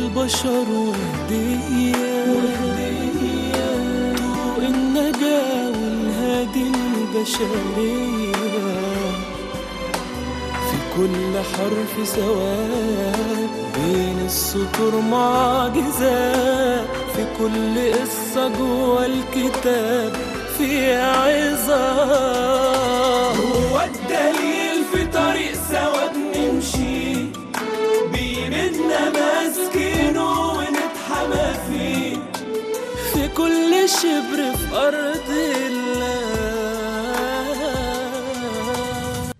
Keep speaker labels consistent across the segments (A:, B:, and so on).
A: البشر وهدية طوق النجاة والهادي البشرية في كل حرف سواد بين السطور معجزات في كل قصة جوا الكتاب في عظات هو الدليل في طريق سوا بنمشي بإيدنا ماسكينه ونتحمى فيه في كل شبر في أرض الله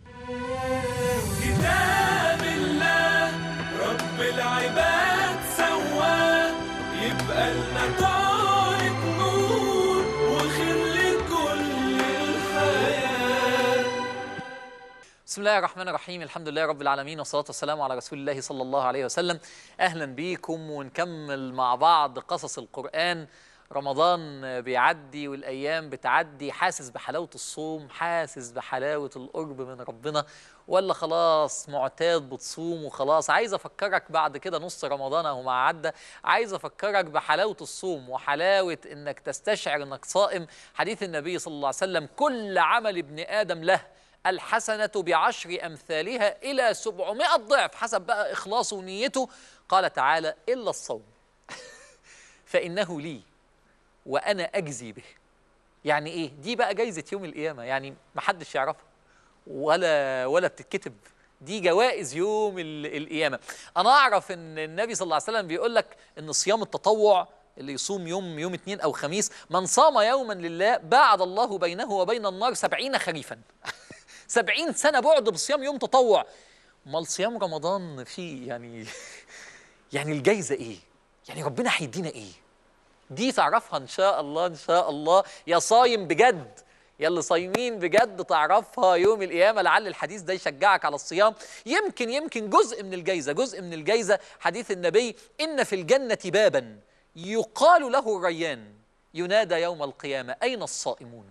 A: كتاب الله رب العباد سواه يبقى لنا طارق نور وخير لكل الحياه
B: بسم الله الرحمن الرحيم الحمد لله رب العالمين والصلاة والسلام على رسول الله صلى الله عليه وسلم أهلا بيكم ونكمل مع بعض قصص القرآن رمضان بيعدي والأيام بتعدي حاسس بحلاوة الصوم حاسس بحلاوة القرب من ربنا ولا خلاص معتاد بتصوم وخلاص عايز أفكرك بعد كده نص رمضان أهو ما عدى عايز أفكرك بحلاوة الصوم وحلاوة إنك تستشعر إنك صائم حديث النبي صلى الله عليه وسلم كل عمل ابن آدم له الحسنة بعشر أمثالها إلى سبعمائة ضعف حسب بقى إخلاصه ونيته قال تعالى إلا الصوم فإنه لي وأنا أجزي به يعني إيه دي بقى جايزة يوم القيامة يعني محدش يعرفها ولا ولا بتتكتب دي جوائز يوم ال- القيامة أنا أعرف إن النبي صلى الله عليه وسلم بيقول لك إن صيام التطوع اللي يصوم يوم يوم اثنين أو خميس من صام يوما لله بعد الله بينه وبين النار سبعين خريفا سبعين سنة بعد بصيام يوم تطوع امال صيام رمضان فيه يعني يعني الجايزة ايه يعني ربنا هيدينا ايه دي تعرفها ان شاء الله ان شاء الله يا صايم بجد يا اللي صايمين بجد تعرفها يوم القيامة لعل الحديث ده يشجعك على الصيام يمكن يمكن جزء من الجايزة جزء من الجايزة حديث النبي إن في الجنة بابا يقال له الريان ينادى يوم القيامة أين الصائمون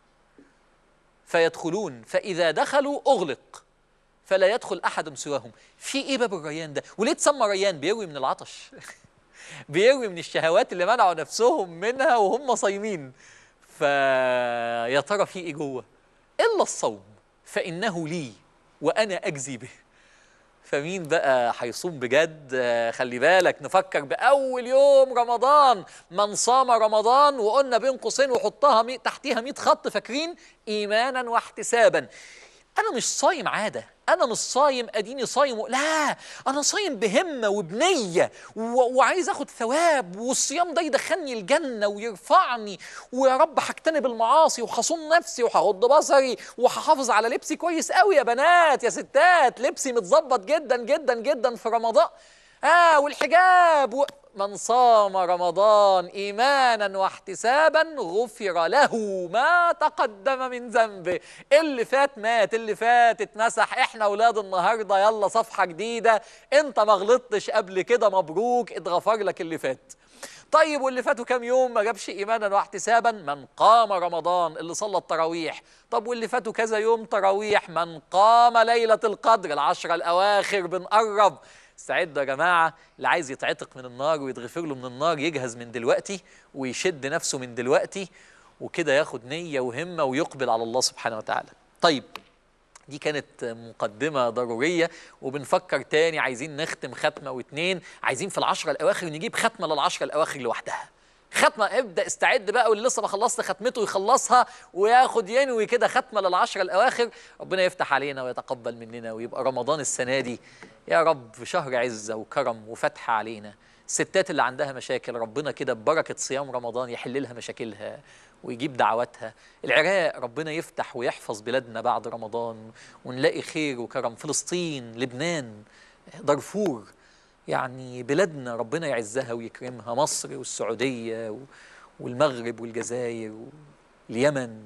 B: فيدخلون فإذا دخلوا أغلق فلا يدخل أحد سواهم في إيه باب الريان ده وليه تسمى ريان بيروي من العطش بيروي من الشهوات اللي منعوا نفسهم منها وهم صايمين فيا ترى في إيه جوه إلا الصوم فإنه لي وأنا أجزي به فمين بقى هيصوم بجد آه، خلي بالك نفكر بأول يوم رمضان من صام رمضان وقلنا بين قوسين وحطها مي تحتيها 100 خط فاكرين إيمانا واحتسابا أنا مش صايم عادة أنا مش صايم أديني صايم و... لا أنا صايم بهمة وبنية و... وعايز أخد ثواب والصيام ده يدخلني الجنة ويرفعني ويا رب هجتنب المعاصي وهصون نفسي وهغض بصري وهحافظ على لبسي كويس قوي يا بنات يا ستات لبسي متظبط جدا جدا جدا في رمضان آه والحجاب و... من صام رمضان إيمانا واحتسابا غفر له ما تقدم من ذنبه اللي فات مات اللي فات اتمسح احنا اولاد النهارده يلا صفحة جديدة انت ما غلطتش قبل كده مبروك اتغفر لك اللي فات طيب واللي فاتوا كام يوم ما جابش ايمانا واحتسابا من قام رمضان اللي صلى التراويح طب واللي فاتوا كذا يوم تراويح من قام ليلة القدر العشرة الاواخر بنقرب استعدوا يا جماعة اللي عايز يتعتق من النار ويتغفر له من النار يجهز من دلوقتي ويشد نفسه من دلوقتي وكده ياخد نية وهمة ويقبل على الله سبحانه وتعالى طيب دي كانت مقدمة ضرورية وبنفكر تاني عايزين نختم ختمة واتنين عايزين في العشرة الأواخر نجيب ختمة للعشرة الأواخر لوحدها ختمة ابدأ استعد بقى واللي لسه ما خلصت ختمته يخلصها وياخد ينوي كده ختمة للعشرة الأواخر ربنا يفتح علينا ويتقبل مننا ويبقى رمضان السنة دي يا رب في شهر عزة وكرم وفتح علينا الستات اللي عندها مشاكل ربنا كده ببركة صيام رمضان يحل لها مشاكلها ويجيب دعواتها العراق ربنا يفتح ويحفظ بلادنا بعد رمضان ونلاقي خير وكرم فلسطين لبنان دارفور يعني بلادنا ربنا يعزها ويكرمها مصر والسعودية و- والمغرب والجزائر واليمن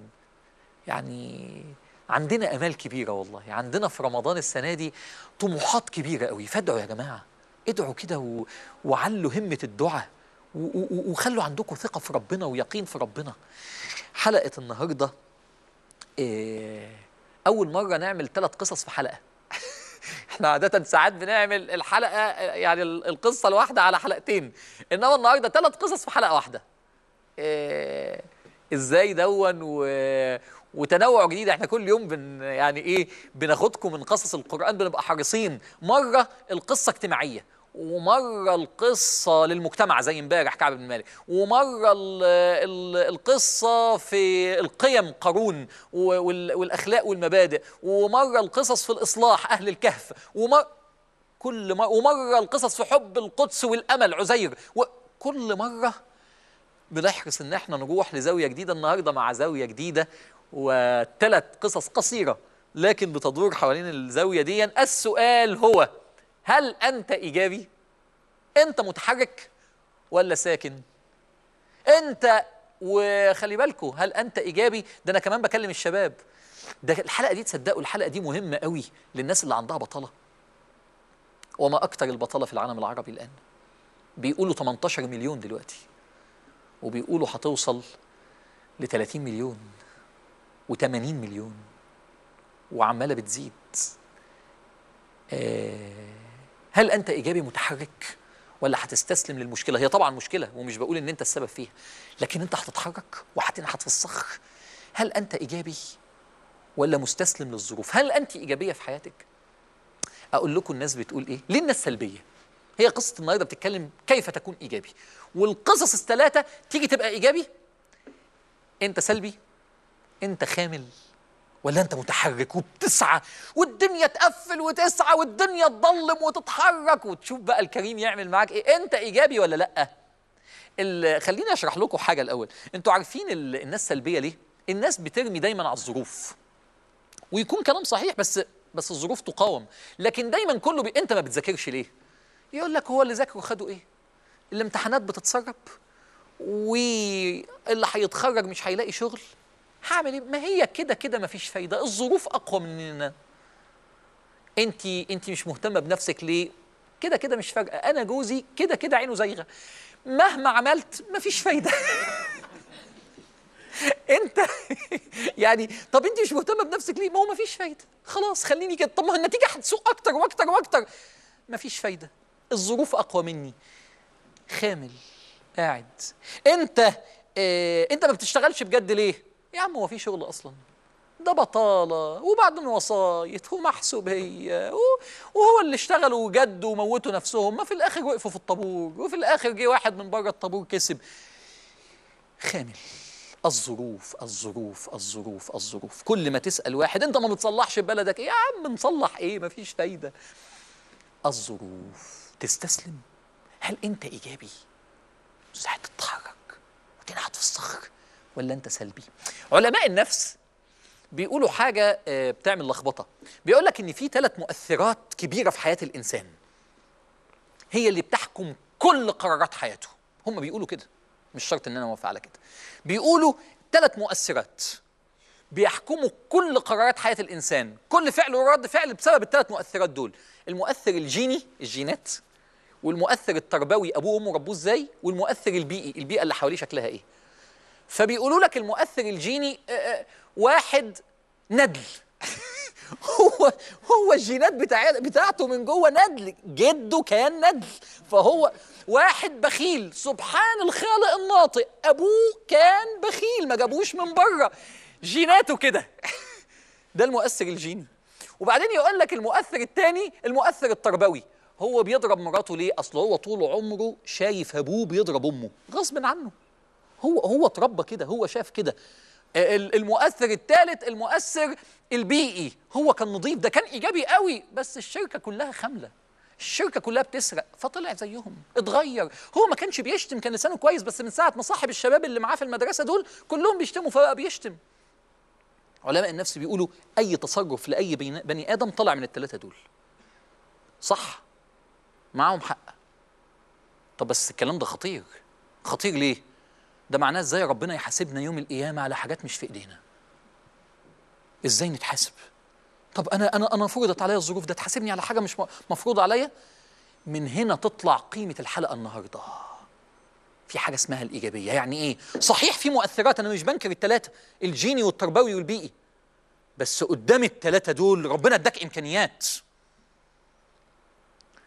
B: يعني عندنا امال كبيره والله عندنا في رمضان السنه دي طموحات كبيره قوي فادعوا يا جماعه ادعوا كده و... وعلوا همه الدعاء و... و... وخلوا عندكم ثقه في ربنا ويقين في ربنا حلقه النهارده إيه... اول مره نعمل ثلاث قصص في حلقه احنا عاده ساعات بنعمل الحلقه يعني ال- القصه الواحده على حلقتين انما النهارده ثلاث قصص في حلقه واحده إيه ازاي دون و... وتنوع جديد احنا كل يوم بن يعني ايه بناخدكم من قصص القران بنبقى حريصين مره القصه اجتماعيه ومره القصه للمجتمع زي امبارح كعب بن مالك ومره ال ال القصه في القيم قارون و- وال- والاخلاق والمبادئ ومره القصص في الاصلاح اهل الكهف ومره كل مرة ومره القصص في حب القدس والامل عزير وكل مره بنحرص ان احنا نروح لزاويه جديده النهارده مع زاويه جديده وثلاث قصص قصيره لكن بتدور حوالين الزاويه دي السؤال هو هل انت ايجابي انت متحرك ولا ساكن انت وخلي بالكم هل انت ايجابي ده انا كمان بكلم الشباب ده الحلقه دي تصدقوا الحلقه دي مهمه قوي للناس اللي عندها بطاله وما اكثر البطاله في العالم العربي الان بيقولوا 18 مليون دلوقتي وبيقولوا هتوصل ل 30 مليون و80 مليون وعماله بتزيد آه، هل انت ايجابي متحرك ولا هتستسلم للمشكله هي طبعا مشكله ومش بقول ان انت السبب فيها لكن انت هتتحرك وهتنحت في الصخر هل انت ايجابي ولا مستسلم للظروف هل انت ايجابيه في حياتك اقول لكم الناس بتقول ايه ليه الناس سلبيه هي قصه النهارده بتتكلم كيف تكون ايجابي والقصص الثلاثه تيجي تبقى ايجابي انت سلبي انت خامل ولا انت متحرك وبتسعى والدنيا تقفل وتسعى والدنيا تضلم وتتحرك وتشوف بقى الكريم يعمل معاك ايه انت ايجابي ولا لا ال- خليني اشرح لكم حاجه الاول انتوا عارفين ال- الناس سلبيه ليه الناس بترمي دايما على الظروف ويكون كلام صحيح بس بس الظروف تقاوم لكن دايما كله بي... انت ما بتذاكرش ليه يقول لك هو اللي ذاكروا خدوا ايه الامتحانات بتتسرب واللي هيتخرج مش هيلاقي شغل هعمل ايه ما هي كده كده مفيش فايده الظروف اقوى مننا انت انت مش مهتمه بنفسك ليه كده كده مش فارقه انا جوزي كده كده عينه زايغه مهما عملت مفيش فايده انت يعني طب انت مش مهتمه بنفسك ليه ما هو مفيش فايده خلاص خليني كده طب ما هو النتيجه هتسوق اكتر واكتر واكتر مفيش فايده الظروف اقوى مني خامل قاعد انت اه انت ما بتشتغلش بجد ليه يا عم هو في شغل اصلا ده بطالة وبعدين وسايط ومحسوبية و- وهو اللي اشتغلوا جد وموتوا نفسهم ما في الآخر وقفوا في الطابور وفي الآخر جه واحد من بره الطابور كسب خامل الظروف الظروف الظروف الظروف كل ما تسأل واحد انت ما بتصلحش في بلدك ايه يا عم نصلح ايه مفيش فايدة الظروف تستسلم هل انت ايجابي مستعد تتحرك وتنحت في الصخر ولا انت سلبي علماء النفس بيقولوا حاجة آه، بتعمل لخبطة بيقول لك ان في ثلاث مؤثرات كبيرة في حياة الانسان هي اللي بتحكم كل قرارات حياته هم بيقولوا كده مش شرط ان انا موافق على كده بيقولوا ثلاث مؤثرات بيحكموا كل قرارات حياة الإنسان كل فعل ورد فعل بسبب الثلاث مؤثرات دول المؤثر الجيني الجينات والمؤثر التربوي أبوه وأمه ربوه إزاي والمؤثر البيئي البيئة اللي حواليه شكلها إيه فبيقولوا لك المؤثر الجيني آه، آه، واحد ندل هو هو الجينات بتاع بتاعته من جوه ندل جده كان ندل فهو واحد بخيل سبحان الخالق الناطق ابوه كان بخيل ما جابوش من بره جيناته كده ده المؤثر الجيني وبعدين يقول لك المؤثر الثاني المؤثر التربوي هو بيضرب مراته ليه اصل هو طول عمره شايف ابوه بيضرب امه غصب عنه هو هو اتربى كده هو شاف كده ال- المؤثر الثالث المؤثر البيئي هو كان نظيف ده كان ايجابي قوي بس الشركه كلها خامله الشركه كلها بتسرق فطلع زيهم اتغير هو ما كانش بيشتم كان لسانه كويس بس من ساعه ما صاحب الشباب اللي معاه في المدرسه دول كلهم بيشتموا فبقى بيشتم علماء النفس بيقولوا اي تصرف لاي بين- بني ادم طلع من الثلاثه دول صح معاهم حق طب بس الكلام ده خطير خطير ليه ده معناه ازاي ربنا يحاسبنا يوم القيامه على حاجات مش في ايدينا ازاي نتحاسب طب انا انا انا فرضت عليا الظروف ده تحاسبني على حاجه مش م- مفروض عليا من هنا تطلع قيمه الحلقه النهارده في حاجه اسمها الايجابيه يعني ايه صحيح في مؤثرات انا مش بنكر الثلاثه الجيني والتربوي والبيئي بس قدام الثلاثه دول ربنا اداك امكانيات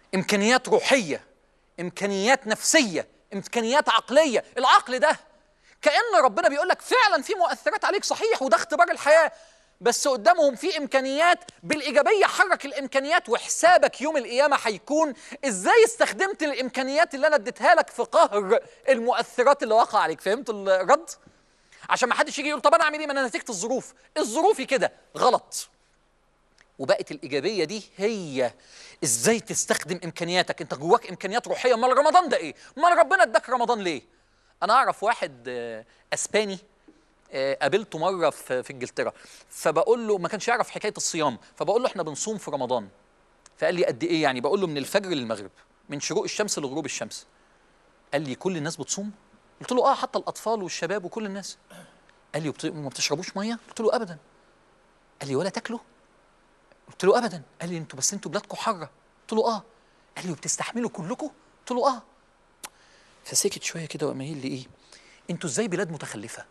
B: امكانيات روحيه امكانيات نفسيه امكانيات عقليه العقل ده كان ربنا بيقول لك فعلا في مؤثرات عليك صحيح وده اختبار الحياه بس قدامهم في امكانيات بالايجابيه حرك الامكانيات وحسابك يوم القيامه هيكون ازاي استخدمت الامكانيات اللي انا اديتها لك في قهر المؤثرات اللي وقع عليك فهمت الرد عشان ما حدش يجي يقول طب انا اعمل ايه ما انا نتيجه الظروف الظروف كده غلط وبقت الايجابيه دي هي ازاي تستخدم امكانياتك انت جواك امكانيات روحيه امال رمضان ده ايه امال ربنا اداك رمضان ليه انا اعرف واحد آه، اسباني آه، قابلته مره في في انجلترا فبقول له ما كانش يعرف حكايه الصيام فبقول له احنا بنصوم في رمضان فقال لي قد ايه يعني بقول له من الفجر للمغرب من شروق الشمس لغروب الشمس قال لي كل الناس بتصوم قلت له اه حتى الاطفال والشباب وكل الناس قال لي وبت- وما بتشربوش ميه قلت له ابدا قال لي ولا تاكلوا قلت له ابدا قال لي انتوا بس انتوا بلادكم حاره قلت له اه قال لي وبتستحملوا كلكم قلت له اه فسكت شويه كده وقام قايل لي ايه انتوا ازاي بلاد متخلفه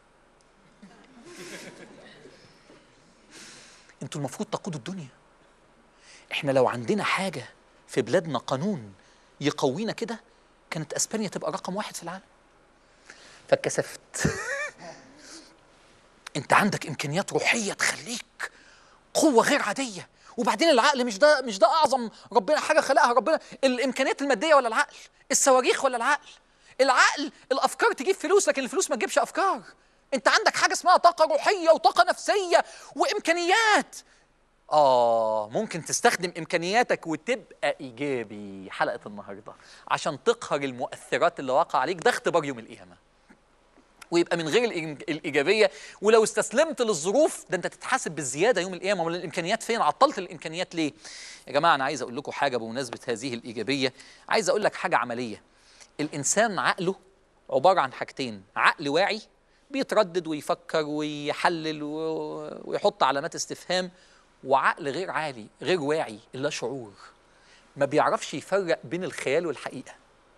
B: انتوا المفروض تقودوا الدنيا احنا لو عندنا حاجه في بلادنا قانون يقوينا كده كانت اسبانيا تبقى رقم واحد في العالم فاتكسفت انت عندك امكانيات روحيه تخليك قوه غير عاديه وبعدين العقل مش ده مش ده اعظم ربنا حاجه خلقها ربنا الامكانيات الماديه ولا العقل الصواريخ ولا العقل العقل الافكار تجيب فلوس لكن الفلوس ما تجيبش افكار انت عندك حاجه اسمها طاقه روحيه وطاقه نفسيه وامكانيات آه ممكن تستخدم إمكانياتك وتبقى إيجابي حلقة النهاردة عشان تقهر المؤثرات اللي واقع عليك ده اختبار يوم القيامة ويبقى من غير الإيج- الإيجابية ولو استسلمت للظروف ده أنت تتحاسب بالزيادة يوم القيامة أمال الإمكانيات فين عطلت الإمكانيات ليه يا جماعة أنا عايز أقول لكم حاجة بمناسبة هذه الإيجابية عايز أقول لك حاجة عملية الإنسان عقله عبارة عن حاجتين عقل واعي بيتردد ويفكر ويحلل و- ويحط علامات استفهام وعقل غير عالي غير واعي اللا شعور ما بيعرفش يفرق بين الخيال والحقيقة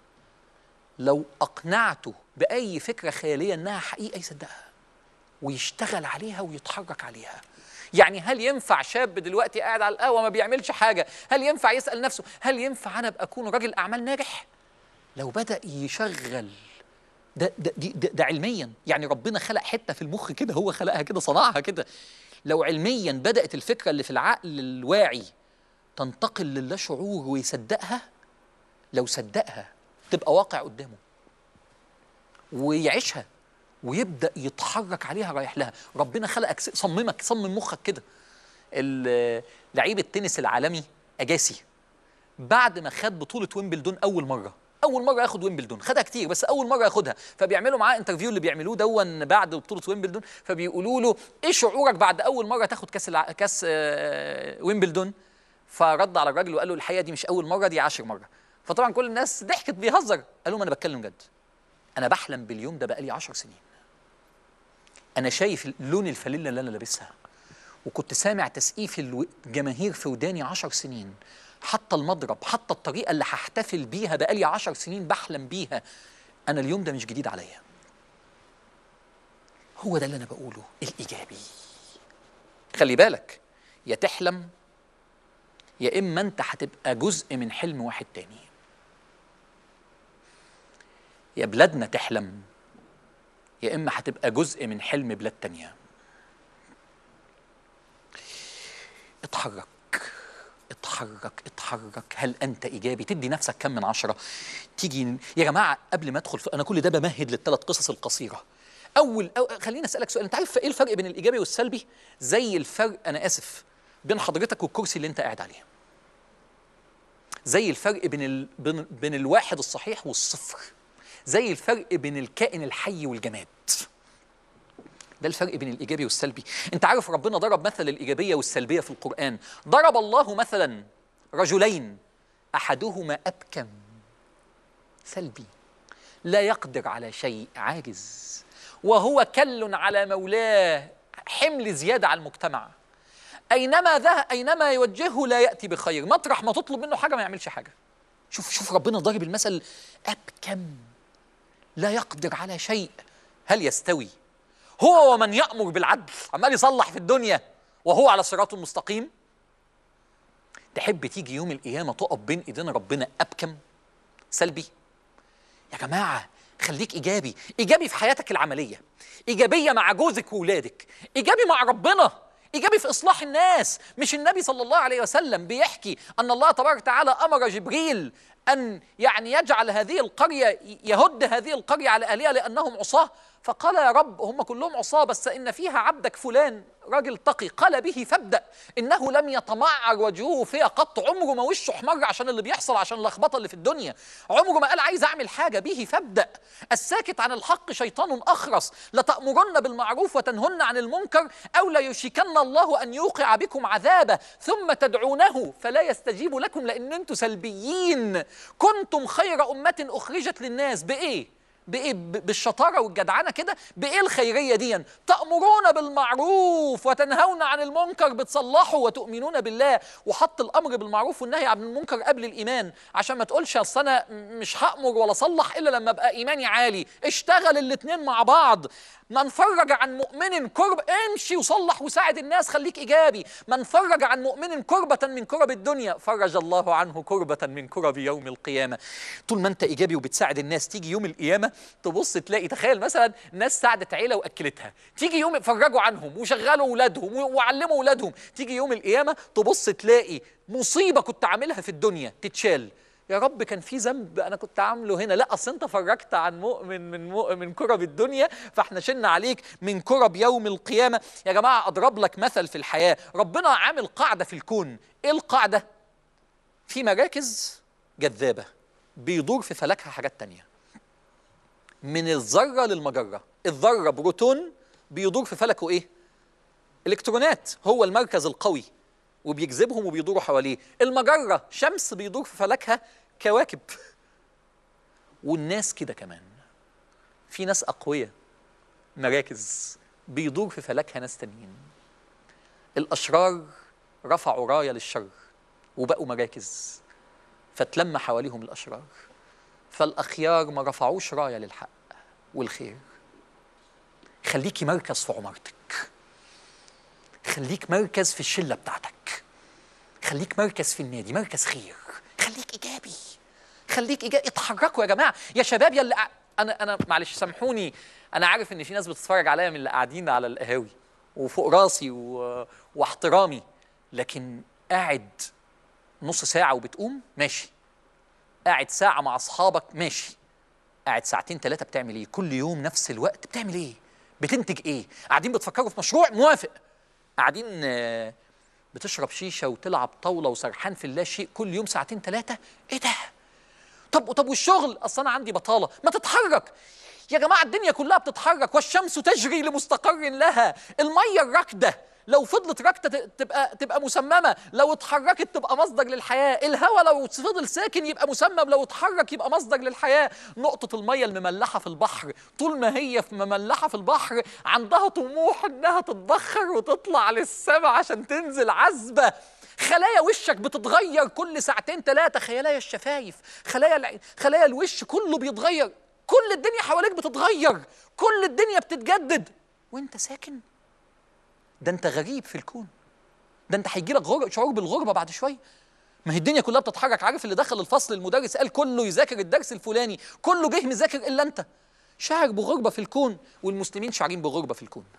B: لو أقنعته بأي فكرة خيالية إنها حقيقة يصدقها ويشتغل عليها ويتحرك عليها يعني هل ينفع شاب دلوقتي قاعد على القهوة ما بيعملش حاجة هل ينفع يسأل نفسه هل ينفع أنا أبقى أكون راجل أعمال ناجح لو بدأ يشغل ده ده, دي ده ده علميا يعني ربنا خلق حته في المخ كده هو خلقها كده صنعها كده لو علميا بدات الفكره اللي في العقل الواعي تنتقل للا شعور ويصدقها لو صدقها تبقى واقع قدامه ويعيشها ويبدا يتحرك عليها رايح لها ربنا خلقك س- صممك صمم مخك كده ال- لعيب التنس العالمي اجاسي بعد ما خد بطوله ويمبلدون اول مره اول مره ياخد ويمبلدون خدها كتير بس اول مره ياخدها فبيعملوا معاه انترفيو اللي بيعملوه دون بعد بطوله ويمبلدون فبيقولوا له ايه شعورك بعد اول مره تاخد كاس الع... كاس آه، ويمبلدون فرد على الراجل وقال له الحقيقه دي مش اول مره دي عاشر مره فطبعا كل الناس ضحكت بيهزر قال لهم انا بتكلم جد انا بحلم باليوم ده بقالي عشر سنين انا شايف لون الفانيلا اللي انا لابسها وكنت سامع تسقيف الو- الجماهير في وداني عشر سنين حتى المضرب حتى الطريقة اللي هحتفل بيها بقالي عشر سنين بحلم بيها أنا اليوم ده مش جديد عليا هو ده اللي أنا بقوله الإيجابي خلي بالك يا تحلم يا إما أنت هتبقى جزء من حلم واحد تاني يا بلادنا تحلم يا إما هتبقى جزء من حلم بلاد تانية اتحرك اتحرك اتحرك هل انت ايجابي تدي نفسك كم من عشرة تيجي يا جماعه قبل ما ادخل في انا كل ده بمهد للثلاث قصص القصيره اول أو خليني اسالك سؤال انت عارف ايه الفرق بين الايجابي والسلبي زي الفرق انا اسف بين حضرتك والكرسي اللي انت قاعد عليه زي الفرق بين ال... بين, بين الواحد الصحيح والصفر زي الفرق بين الكائن الحي والجماد ده الفرق بين الايجابي والسلبي انت عارف ربنا ضرب مثل الايجابيه والسلبيه في القران ضرب الله مثلا رجلين احدهما ابكم سلبي لا يقدر على شيء عاجز وهو كل على مولاه حمل زياده على المجتمع اينما ذهب اينما يوجهه لا ياتي بخير مطرح ما تطلب منه حاجه ما يعملش حاجه شوف شوف ربنا ضارب المثل ابكم لا يقدر على شيء هل يستوي هو ومن يأمر بالعدل عمال يصلح في الدنيا وهو على صراط مستقيم تحب تيجي يوم القيامه تقف بين ايدين ربنا ابكم سلبي يا جماعه خليك ايجابي ايجابي في حياتك العمليه ايجابيه مع جوزك واولادك ايجابي مع ربنا ايجابي في اصلاح الناس مش النبي صلى الله عليه وسلم بيحكي ان الله تبارك وتعالى امر جبريل ان يعني يجعل هذه القريه يهد هذه القريه على اهلها لانهم عصاه فقال يا رب هم كلهم عصاه بس ان فيها عبدك فلان راجل تقي قال به فابدا انه لم يتمعر وجهه فيها قط عمره ما وشه احمر عشان اللي بيحصل عشان اللخبطه اللي في الدنيا عمره ما قال عايز اعمل حاجه به فابدا الساكت عن الحق شيطان اخرس لتامرن بالمعروف وتنهن عن المنكر او ليشركن الله ان يوقع بكم عذابه ثم تدعونه فلا يستجيب لكم لان انتم سلبيين كنتم خير امه اخرجت للناس بايه بايه ب- بالشطاره والجدعنه كده بايه الخيريه دي تامرون بالمعروف وتنهون عن المنكر بتصلحوا وتؤمنون بالله وحط الامر بالمعروف والنهي عن المنكر قبل الايمان عشان ما تقولش اصل انا م- مش هامر ولا اصلح الا لما ابقى ايماني عالي اشتغل الاتنين مع بعض من فرج عن مؤمن كرب امشي وصلح وساعد الناس خليك ايجابي من فرج عن مؤمن كربة من كرب الدنيا فرج الله عنه كربة من كرب يوم القيامة طول ما انت ايجابي وبتساعد الناس تيجي يوم القيامة تبص تلاقي تخيل مثلا ناس ساعدت عيلة واكلتها تيجي يوم فرجوا عنهم وشغلوا اولادهم وعلموا اولادهم تيجي يوم القيامة تبص تلاقي مصيبة كنت عاملها في الدنيا تتشال يا رب كان في ذنب انا كنت عامله هنا لا اصل انت فرجت عن مؤمن من مؤمن من كرب الدنيا فاحنا شلنا عليك من كرب يوم القيامه يا جماعه اضرب لك مثل في الحياه ربنا عامل قاعده في الكون ايه القاعده في مراكز جذابه بيدور في فلكها حاجات تانية من الذره للمجره الذره بروتون بيدور في فلكه ايه الكترونات هو المركز القوي وبيجذبهم وبيدوروا حواليه المجرة شمس بيدور في فلكها كواكب والناس كده كمان في ناس أقوياء مراكز بيدور في فلكها ناس تانيين الأشرار رفعوا راية للشر وبقوا مراكز فتلم حواليهم الأشرار فالأخيار ما رفعوش راية للحق والخير خليكي مركز في عمارتك خليك مركز في الشله بتاعتك خليك مركز في النادي مركز خير خليك ايجابي خليك ايجابي اتحركوا يا جماعه يا شباب يا اللي قاع- انا انا معلش سامحوني انا عارف ان في ناس بتتفرج عليا من اللي قاعدين على القهاوي وفوق راسي و... واحترامي لكن قاعد نص ساعه وبتقوم ماشي قاعد ساعه مع اصحابك ماشي قاعد ساعتين ثلاثه بتعمل ايه كل يوم نفس الوقت بتعمل ايه بتنتج ايه قاعدين بتفكروا في مشروع موافق قاعدين آه، بتشرب شيشه وتلعب طاوله وسرحان في الله شيء كل يوم ساعتين ثلاثه ايه ده طب طب والشغل اصل انا عندي بطاله ما تتحرك يا جماعه الدنيا كلها بتتحرك والشمس تجري لمستقر لها الميه الراكده لو فضلت راكده ت- تبقى تبقى مسممه لو اتحركت تبقى مصدر للحياه الهواء لو فضل ساكن يبقى مسمم لو اتحرك يبقى مصدر للحياه نقطه الميه المملحه في البحر طول ما هي في مملحه في البحر عندها طموح انها تتبخر وتطلع للسماء عشان تنزل عذبه خلايا وشك بتتغير كل ساعتين ثلاثة خلايا الشفايف خلايا الع... خلايا الوش كله بيتغير كل الدنيا حواليك بتتغير كل الدنيا بتتجدد وانت ساكن ده انت غريب في الكون ده انت هيجي لك غر... شعور بالغربة بعد شوية ما هي الدنيا كلها بتتحرك عارف اللي دخل الفصل المدرس قال كله يذاكر الدرس الفلاني كله جه مذاكر الا انت شاعر بغربة في الكون والمسلمين شاعرين بغربة في الكون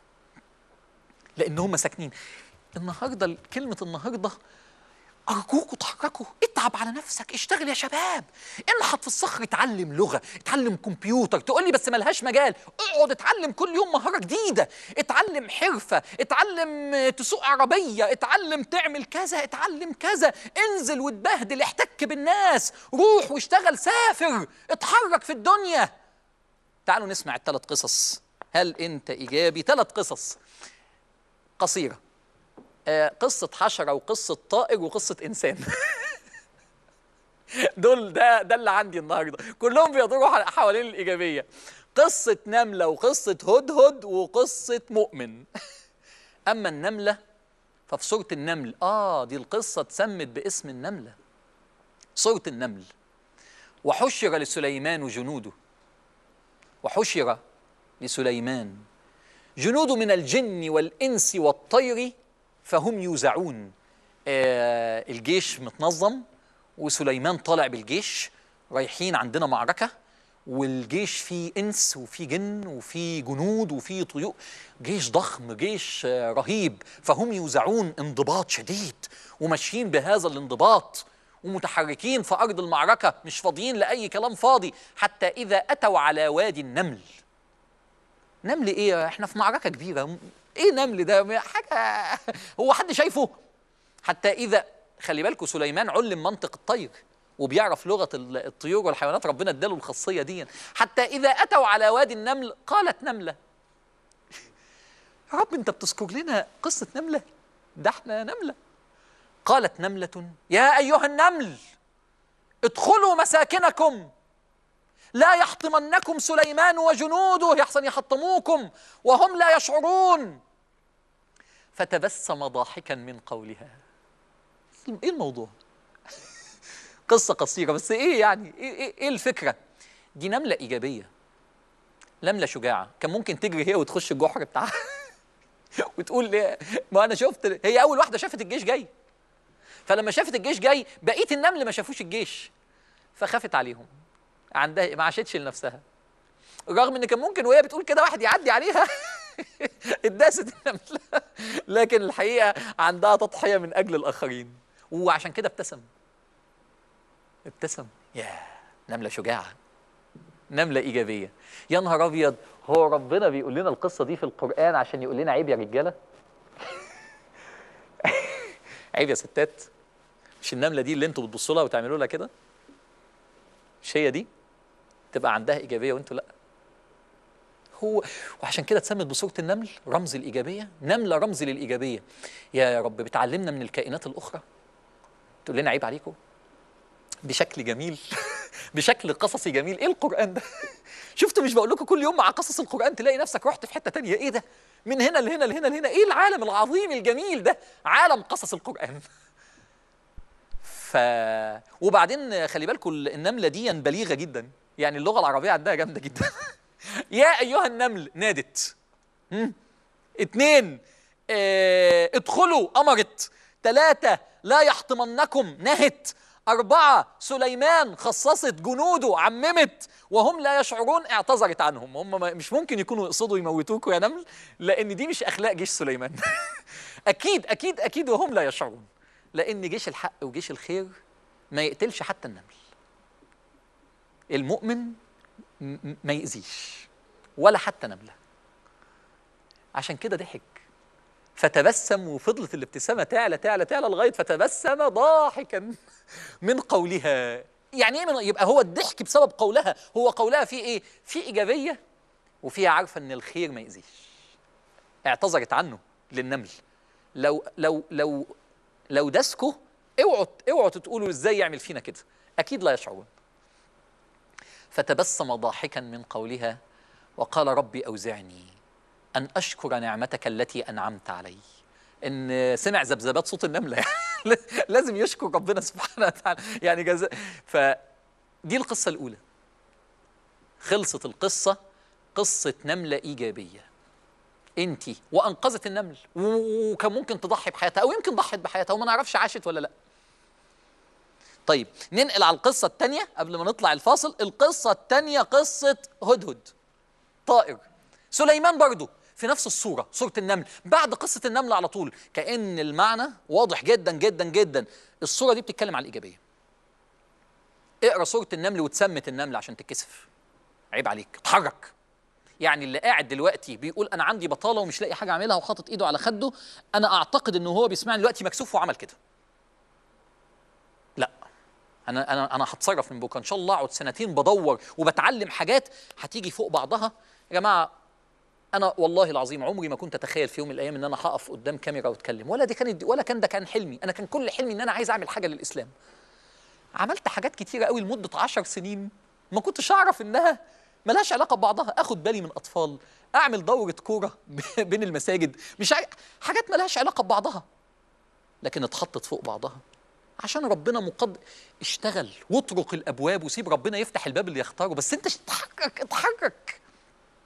B: لان هم ساكنين النهارده كلمه النهارده ارجوكوا اتحركوا اتعب على نفسك اشتغل يا شباب انحط في الصخر اتعلم لغه اتعلم كمبيوتر تقول لي بس ملهاش مجال اقعد اتعلم كل يوم مهاره جديده اتعلم حرفه اتعلم آه، تسوق عربيه اتعلم تعمل كذا اتعلم كذا انزل واتبهدل احتك بالناس روح واشتغل سافر اتحرك في الدنيا تعالوا نسمع الثلاث قصص هل انت ايجابي ثلاث قصص قصيره آه، قصة حشرة وقصة طائر وقصة إنسان دول ده ده اللي عندي النهارده كلهم بيدوروا ح- حوالين الإيجابية قصة نملة وقصة هدهد وقصة مؤمن أما النملة ففي سورة النمل آه دي القصة اتسمت باسم النملة سورة النمل وحشر لسليمان جنوده وحشر لسليمان جنود من الجن والإنس والطير فهم يوزعون آه الجيش متنظم وسليمان طالع بالجيش رايحين عندنا معركة والجيش فيه إنس وفيه جن وفيه جنود وفيه طيور جيش ضخم جيش آه، رهيب فهم يوزعون انضباط شديد وماشيين بهذا الانضباط ومتحركين في أرض المعركة مش فاضيين لأي كلام فاضي حتى إذا أتوا على وادي النمل نمل ايه احنا في معركه كبيره ايه نمل ده حاجه هو حد شايفه حتى اذا خلي بالكم سليمان علم منطق الطير وبيعرف لغه ال- الطيور والحيوانات ربنا اداله الخاصيه دي حتى اذا اتوا على وادي النمل قالت نمله يا رب انت بتذكر لنا قصه نمله ده احنا نمله قالت نمله يا ايها النمل ادخلوا مساكنكم لا يحطمنكم سليمان وجنوده يحسن يحطموكم وهم لا يشعرون فتبسم ضاحكا من قولها ايه الموضوع قصة قصيرة بس ايه يعني ايه, إيه, إيه الفكرة دي نملة إيجابية نملة شجاعة كان ممكن تجري هي وتخش الجحر بتاعها وتقول ليه ما أنا شفت هي أول واحدة شافت الجيش جاي فلما شافت الجيش جاي بقية النمل ما شافوش الجيش فخافت عليهم عندها ما عاشتش لنفسها رغم ان كان ممكن وهي بتقول كده واحد يعدي عليها اتداست النمله لكن الحقيقه عندها تضحيه من اجل الاخرين وعشان كده ابتسم ابتسم يا نمله شجاعه نمله ايجابيه يا نهار ابيض هو ربنا بيقول لنا القصه دي في القران عشان يقول لنا عيب يا رجاله عيب يا ستات مش النمله دي اللي انتوا بتبصوا لها وتعملوا لها كده مش هي دي تبقى عندها ايجابيه وانتوا لا هو وعشان كده اتسمت بصوره النمل رمز الايجابيه نمله رمز للايجابيه يا رب بتعلمنا من الكائنات الاخرى تقول لنا عيب عليكم بشكل جميل بشكل قصصي جميل ايه القران ده شفتوا مش بقول لكم كل يوم مع قصص القران تلاقي نفسك رحت في حته تانية ايه ده من هنا لهنا لهنا لهنا ايه العالم العظيم الجميل ده عالم قصص القران ف وبعدين خلي بالكم النمله دي بليغه جدا يعني اللغه العربيه عندها جامده جدا يا ايها النمل نادت هم؟ اتنين اه ادخلوا امرت ثلاثه لا يحطمنكم نهت أربعة سليمان خصصت جنوده عممت وهم لا يشعرون اعتذرت عنهم هم ما- مش ممكن يكونوا يقصدوا يموتوكوا يا نمل لأن دي مش أخلاق جيش سليمان أكيد أكيد أكيد وهم لا يشعرون لأن جيش الحق وجيش الخير ما يقتلش حتى النمل المؤمن م- م- ما يأذيش ولا حتى نملة عشان كده ضحك فتبسم وفضلت الابتسامة تعلى تعلى تعلى لغاية فتبسم ضاحكا من قولها يعني ايه من يبقى هو الضحك بسبب قولها هو قولها فيه ايه في ايجابيه وفيها عارفه ان الخير ما يأذيش اعتذرت عنه للنمل لو لو لو لو دسكوا اوعوا اوعوا تقولوا ازاي يعمل فينا كده اكيد لا يشعرون فتبسم ضاحكا من قولها وقال ربي اوزعني ان اشكر نعمتك التي انعمت علي ان سمع ذبذبات صوت النمله يعني لازم يشكر ربنا سبحانه وتعالى يعني جزاء فدي القصه الاولى خلصت القصه قصه نمله ايجابيه انت وانقذت النمل و- وكان ممكن تضحي بحياتها او يمكن ضحت بحياتها وما نعرفش عاشت ولا لا طيب ننقل على القصه الثانيه قبل ما نطلع الفاصل القصه الثانيه قصه هدهد طائر سليمان برضو في نفس الصورة صورة النمل بعد قصة النمل على طول كأن المعنى واضح جدا جدا جدا الصورة دي بتتكلم على الإيجابية اقرا صورة النمل وتسمت النمل عشان تتكسف عيب عليك اتحرك يعني اللي قاعد دلوقتي بيقول انا عندي بطاله ومش لاقي حاجه اعملها وحاطط ايده على خده انا اعتقد انه هو بيسمعني دلوقتي مكسوف وعمل كده لا انا انا انا هتصرف من بكره ان شاء الله اقعد سنتين بدور وبتعلم حاجات هتيجي فوق بعضها يا جماعه انا والله العظيم عمري ما كنت اتخيل في يوم من الايام ان انا هقف قدام كاميرا واتكلم ولا دي كانت ولا كان ده كان حلمي انا كان كل حلمي ان انا عايز اعمل حاجه للاسلام عملت حاجات كتيره قوي لمده عشر سنين ما كنتش اعرف انها ملهاش علاقه ببعضها اخد بالي من اطفال اعمل دوره كوره بين المساجد مش عاي... حاجات ملهاش علاقه ببعضها لكن اتحطت فوق بعضها عشان ربنا مقد اشتغل واطرق الابواب وسيب ربنا يفتح الباب اللي يختاره بس انت اتحرك اتحرك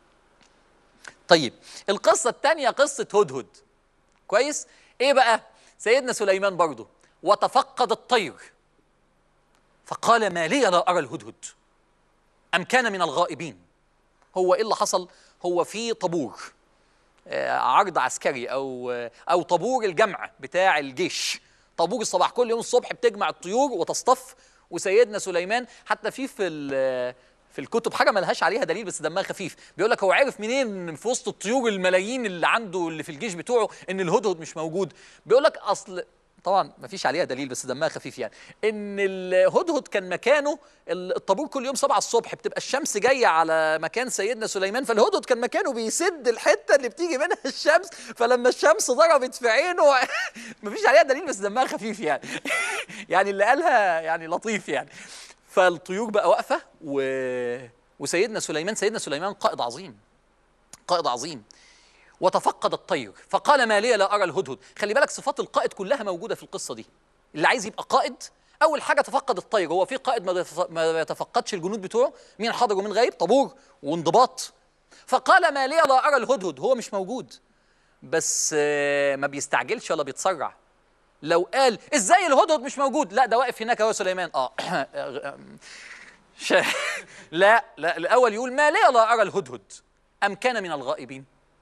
B: طيب القصه الثانيه قصه هدهد كويس ايه بقى سيدنا سليمان برضه وتفقد الطير فقال ما لي لا أرى الهدهد أم كان من الغائبين هو إيه اللي حصل هو في طابور آه، عرض عسكري او آه، او طابور الجمع بتاع الجيش طابور الصباح كل يوم الصبح بتجمع الطيور وتصطف وسيدنا سليمان حتى في في ال- في الكتب حاجه ملهاش عليها دليل بس دمها خفيف بيقول لك هو عارف منين في وسط الطيور الملايين اللي عنده اللي في الجيش بتوعه ان الهدهد مش موجود بيقول لك اصل طبعا ما فيش عليها دليل بس دمها خفيف يعني ان الهدهد كان مكانه الطابور كل يوم 7 الصبح بتبقى الشمس جايه على مكان سيدنا سليمان فالهدهد كان مكانه بيسد الحته اللي بتيجي منها الشمس فلما الشمس ضربت في عينه ما فيش عليها دليل بس دمها خفيف يعني يعني اللي قالها يعني لطيف يعني فالطيور بقى واقفه و... وسيدنا سليمان سيدنا سليمان قائد عظيم قائد عظيم وتفقد الطير فقال ما لي لا ارى الهدهد خلي بالك صفات القائد كلها موجوده في القصه دي اللي عايز يبقى قائد اول حاجه تفقد الطير هو في قائد ما يتف- ما يتفقدش الجنود بتوعه مين حاضر ومين غايب طابور وانضباط فقال ما لي لا ارى الهدهد هو مش موجود بس آه، ما بيستعجلش ولا بيتسرع لو قال ازاي الهدهد مش موجود لا ده واقف هناك هو سليمان اه ش... لا لا الاول يقول ما لي لا ارى الهدهد ام كان من الغائبين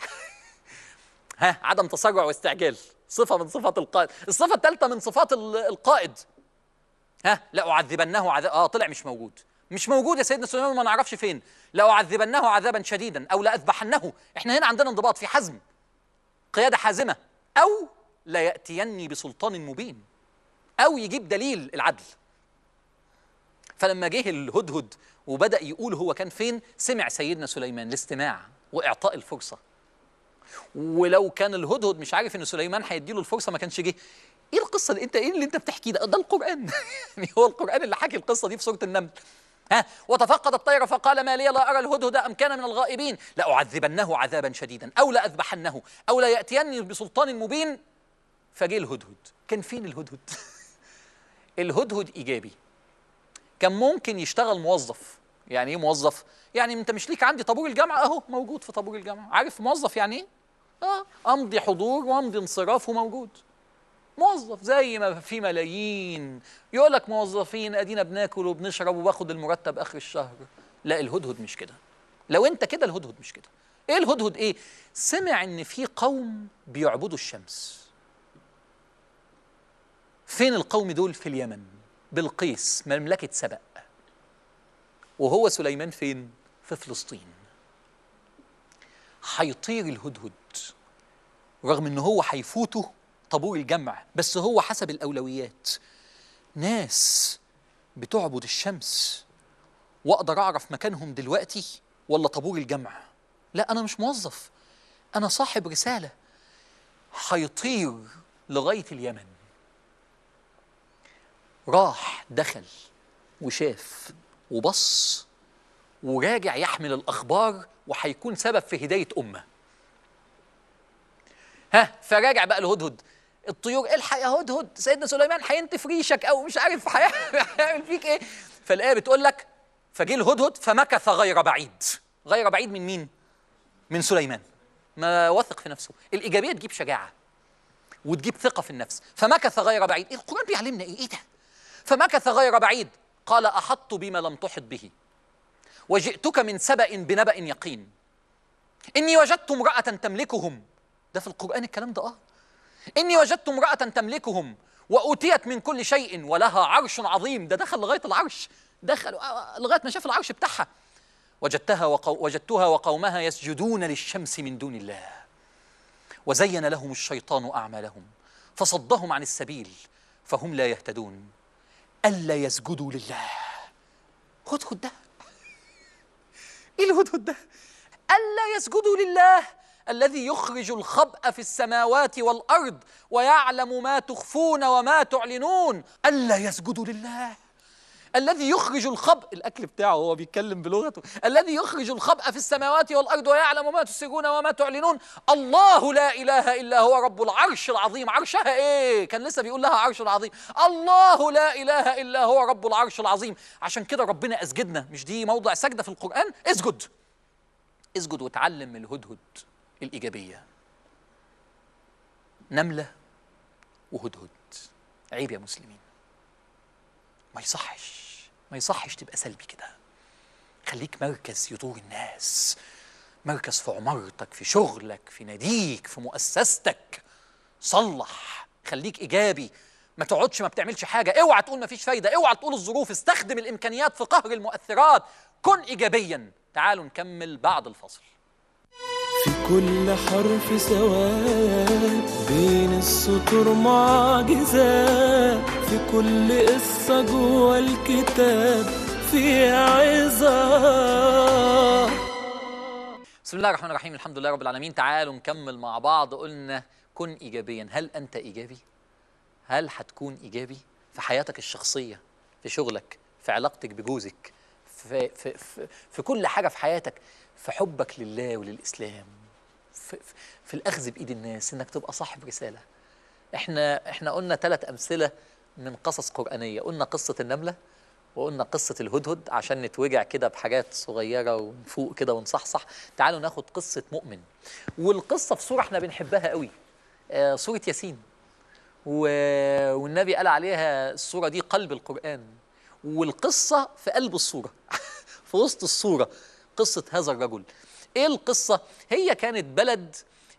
B: ها عدم تسرع واستعجال صفة من صفات القائد الصفة الثالثة من صفات ال- القائد ها لأعذبنه عذاب اه طلع مش موجود مش موجود يا سيدنا سليمان ما نعرفش فين لأعذبنه عذابا شديدا أو لأذبحنه احنا هنا عندنا انضباط في حزم قيادة حازمة أو ليأتيني بسلطان مبين أو يجيب دليل العدل فلما جه الهدهد وبدأ يقول هو كان فين سمع سيدنا سليمان الاستماع وإعطاء الفرصة ولو كان الهدهد مش عارف ان سليمان هيديله الفرصه ما كانش جه ايه القصه اللي انت ايه اللي انت بتحكيه ده ده القران يعني هو القران اللي حكي القصه دي في سوره النمل ها وتفقد الطير فقال ما لي لا ارى الهدهد ام كان من الغائبين لاعذبنه عذابا شديدا او لاذبحنه او لياتيني بسلطان مبين فجه الهدهد كان فين الهدهد الهدهد ايجابي كان ممكن يشتغل موظف يعني ايه موظف يعني انت مش ليك عندي طابور الجامعه اهو موجود في طابور الجامعه عارف موظف يعني ايه اه امضي حضور وامضي انصراف وموجود موظف زي ما في ملايين يقول لك موظفين ادينا بناكل وبنشرب وباخد المرتب اخر الشهر لا الهدهد مش كده لو انت كده الهدهد مش كده ايه الهدهد ايه سمع ان في قوم بيعبدوا الشمس فين القوم دول في اليمن بلقيس مملكه سبأ وهو سليمان فين في فلسطين هيطير الهدهد رغم ان هو هيفوته طابور الجمع بس هو حسب الاولويات ناس بتعبد الشمس واقدر اعرف مكانهم دلوقتي ولا طابور الجمع لا انا مش موظف انا صاحب رساله هيطير لغايه اليمن راح دخل وشاف وبص وراجع يحمل الاخبار وهيكون سبب في هدايه امه ها فراجع بقى الهدهد الطيور الحق يا هدهد سيدنا سليمان هينتف ريشك او مش عارف هيعمل هيعمل فيك ايه فالايه بتقول لك فجه الهدهد فمكث غير بعيد غير بعيد من مين من سليمان ما واثق في نفسه الايجابيه تجيب شجاعه وتجيب ثقه في النفس فمكث غير بعيد إيه القران بيعلمنا ايه ايه ده فمكث غير بعيد قال احطت بما لم تحط به وجئتك من سبأ بنبأ يقين إني وجدت امرأة تملكهم ده في القرآن الكلام ده آه إني وجدت امرأة تملكهم وأوتيت من كل شيء ولها عرش عظيم ده دخل لغاية العرش دخل آه، لغاية ما شاف العرش بتاعها وجدتها وقو وجدتها وقومها يسجدون للشمس من دون الله وزين لهم الشيطان أعمالهم فصدهم عن السبيل فهم لا يهتدون ألا يسجدوا لله هدهد ده ايه الهدهد ده الا يسجدوا لله الذي يخرج الخبأ في السماوات والارض ويعلم ما تخفون وما تعلنون الا يسجدوا لله الذي يخرج الخبأ الاكل بتاعه هو بيتكلم بلغته الذي يخرج الخبأ في السماوات والارض ويعلم ما تسرون وما تعلنون الله لا اله الا هو رب العرش العظيم عرشها ايه كان لسه بيقول لها عرش العظيم الله لا اله الا هو رب العرش العظيم عشان كده ربنا اسجدنا مش دي موضع سجده في القران اسجد اسجد وتعلم من الهدهد الايجابيه نمله وهدهد عيب يا مسلمين ما يصحش ما يصحش تبقى سلبي كده خليك مركز يدور الناس مركز في عمارتك في شغلك في ناديك في مؤسستك صلح خليك ايجابي ما تقعدش ما بتعملش حاجه اوعى تقول ما فيش فايده اوعى تقول الظروف استخدم الامكانيات في قهر المؤثرات كن ايجابيا تعالوا نكمل بعد الفصل
A: في كل حرف سواد بين السطور معجزات في كل قصة جوه الكتاب في عظة
B: بسم الله الرحمن الرحيم الحمد لله رب العالمين تعالوا نكمل مع بعض قلنا كن ايجابيا هل انت ايجابي هل هتكون ايجابي في حياتك الشخصيه في شغلك في علاقتك بجوزك في في في, في كل حاجه في حياتك في حبك لله وللاسلام في, في, في الاخذ بايد الناس انك تبقى صاحب رساله احنا احنا قلنا ثلاث امثله من قصص قرانيه قلنا قصه النمله وقلنا قصة الهدهد عشان نتوجع كده بحاجات صغيرة ونفوق كده ونصحصح تعالوا ناخد قصة مؤمن والقصة في سورة احنا بنحبها قوي آه سورة ياسين و... والنبي قال عليها السورة دي قلب القرآن والقصة في قلب السورة في وسط السورة قصة هذا الرجل ايه القصة هي كانت بلد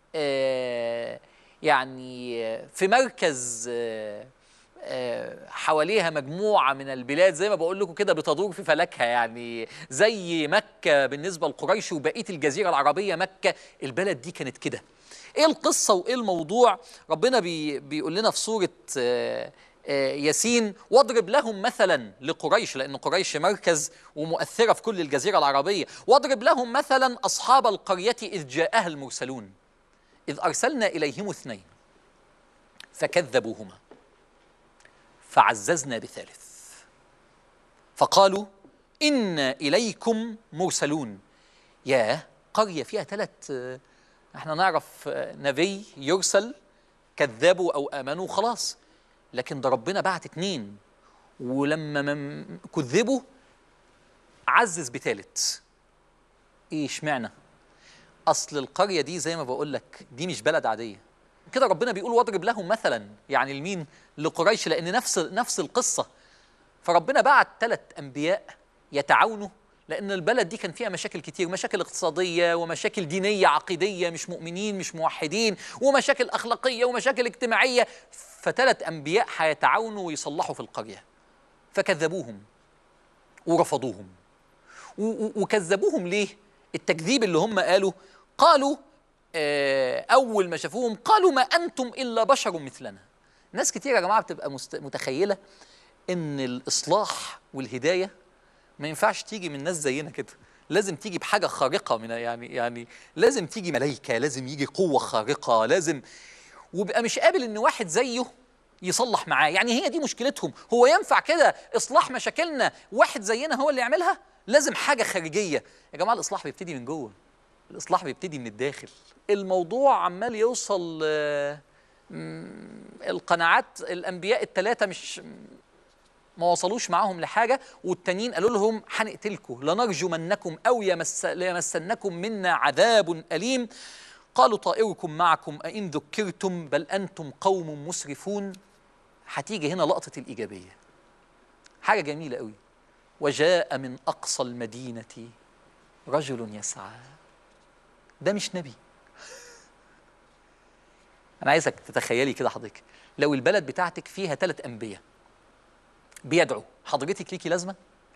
B: آه يعني في مركز آه آه، حواليها مجموعة من البلاد زي ما بقول لكم كده بتدور في فلكها يعني زي مكة بالنسبة لقريش وبقية الجزيرة العربية مكة البلد دي كانت كده ايه القصة وايه الموضوع ربنا بي بيقول لنا في سورة آه، آه، ياسين واضرب لهم مثلا لقريش لأن قريش مركز ومؤثرة في كل الجزيرة العربية واضرب لهم مثلا أصحاب القرية إذ جاءها المرسلون إذ أرسلنا إليهم اثنين فكذبوهما فعززنا بثالث فقالوا إنا إليكم مرسلون يا قرية فيها ثلاث احنا نعرف آه، نبي يرسل كذبوا أو آمنوا خلاص لكن ده ربنا بعت اتنين ولما من كذبوا عزز بثالث ايه اشمعنى اصل القريه دي زي ما بقول لك دي مش بلد عاديه كده ربنا بيقول واضرب لهم مثلا يعني لمين لقريش لان نفس نفس القصه فربنا بعت ثلاث انبياء يتعاونوا لان البلد دي كان فيها مشاكل كتير مشاكل اقتصاديه ومشاكل دينيه عقيديه مش مؤمنين مش موحدين ومشاكل اخلاقيه ومشاكل اجتماعيه فثلاث انبياء هيتعاونوا ويصلحوا في القريه فكذبوهم ورفضوهم و- و- وكذبوهم ليه التكذيب اللي هم قالوا قالوا آه، اول ما شافوهم قالوا ما انتم الا بشر مثلنا ناس كتير يا جماعه بتبقى مست... متخيله ان الاصلاح والهدايه ما ينفعش تيجي من ناس زينا كده لازم تيجي بحاجه خارقه من يعني يعني لازم تيجي ملائكه لازم يجي قوه خارقه لازم وبقى مش قابل ان واحد زيه يصلح معاه يعني هي دي مشكلتهم هو ينفع كده اصلاح مشاكلنا واحد زينا هو اللي يعملها لازم حاجه خارجيه يا جماعه الاصلاح بيبتدي من جوه الاصلاح بيبتدي من الداخل الموضوع عمال يوصل آه، مم، القناعات الانبياء الثلاثه مش ما وصلوش معاهم لحاجه والتانيين قالوا لهم هنقتلكم لنرجمنكم او يمس ليمسنكم منا عذاب اليم قالوا طائركم معكم أئن ذكرتم بل أنتم قوم مسرفون هتيجي هنا لقطة الإيجابية حاجة جميلة قوي وجاء من أقصى المدينة رجل يسعى ده مش نبي أنا عايزك تتخيلي كده حضرتك لو البلد بتاعتك فيها ثلاث أنبياء بيدعوا حضرتك ليكي لازمة؟